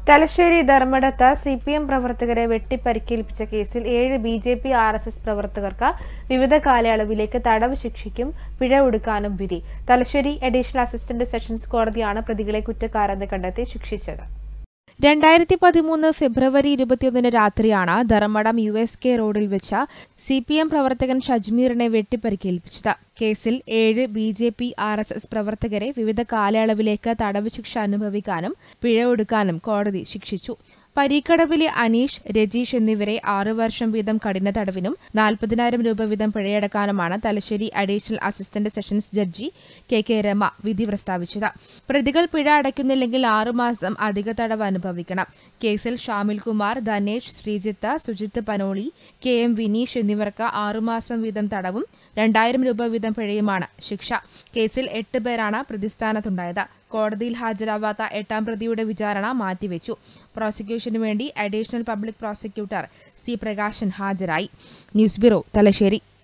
തലശ്ശേരി ധർമ്മടത്ത് C P M പ്രവർത്തകരെ വെട്ടിപ്പരിക്കേൽപ്പിച്ച കേസിൽ ഏഴ് B J P R S S പ്രവർത്തകർക്ക് വിവിധ കാലയളവിലേക്ക് തടവ് ശിക്ഷയ്ക്കും പിഴ ഒടുക്കാനും വിധി തലശ്ശേരി അഡീഷണൽ അസിസ്റ്റന്റ് സെഷൻസ് കോടതിയാണ് പ്രതികളെ കുറ്റക്കാരെന്ന് കണ്ടെത്തി ശിക്ഷിച്ചത് രണ്ടായിരത്തി പതിമൂന്ന് ഫെബ്രുവരി ഇരുപത്തിയൊന്നിന് രാത്രിയാണ് ധർമ്മടം യു എസ് കെ റോഡിൽ വെച്ച സി പി എം പ്രവർത്തകൻ ഷജ്മീറിനെ വെട്ടിപ്പരിക്കേൽപ്പിച്ചത് കേസിൽ ഏഴ് B J P R S S പ്രവർത്തകരെ വിവിധ കാലയളവിലേക്ക് തടവ് ശിക്ഷ അനുഭവിക്കാനും പിഴ ഒടുക്കാനും കോടതി ശിക്ഷിച്ചു പരീക്കടവിലെ അനീഷ് രജീഷ് എന്നിവരെ ആറു വർഷം വീതം കഠിന തടവിനും നാൽപ്പതിനായിരം രൂപ വീതം പിഴയടക്കാനുമാണ് Thalassery additional assistant sessions judge K K Rama വിധി പ്രസ്താവിച്ചത് പ്രതികൾ പിഴ അടയ്ക്കുന്നില്ലെങ്കിൽ ആറുമാസം അധിക തടവ് അനുഭവിക്കണം കേസിൽ ഷാമിൽ കുമാർ ധനേഷ് ശ്രീജിത്ത് സുജിത്ത് പനോളി കെ എം വിനീഷ് എന്നിവർക്ക് ആറുമാസം വീതം തടവും രണ്ടായിരം രൂപ വീതം പിഴയുമാണ് ശിക്ഷ കേസിൽ എട്ട് പേരാണ് പ്രതിസ്ഥാനത്തുണ്ടായത് കോടതിയിൽ ഹാജരാവാത്ത എട്ടാം പ്രതിയുടെ വിചാരണ മാറ്റിവെച്ചു പ്രോസിക്യൂഷനു വേണ്ടി additional public prosecutor C Prakashan ഹാജരായി ന്യൂസ് ബ്യൂറോ തലശ്ശേരി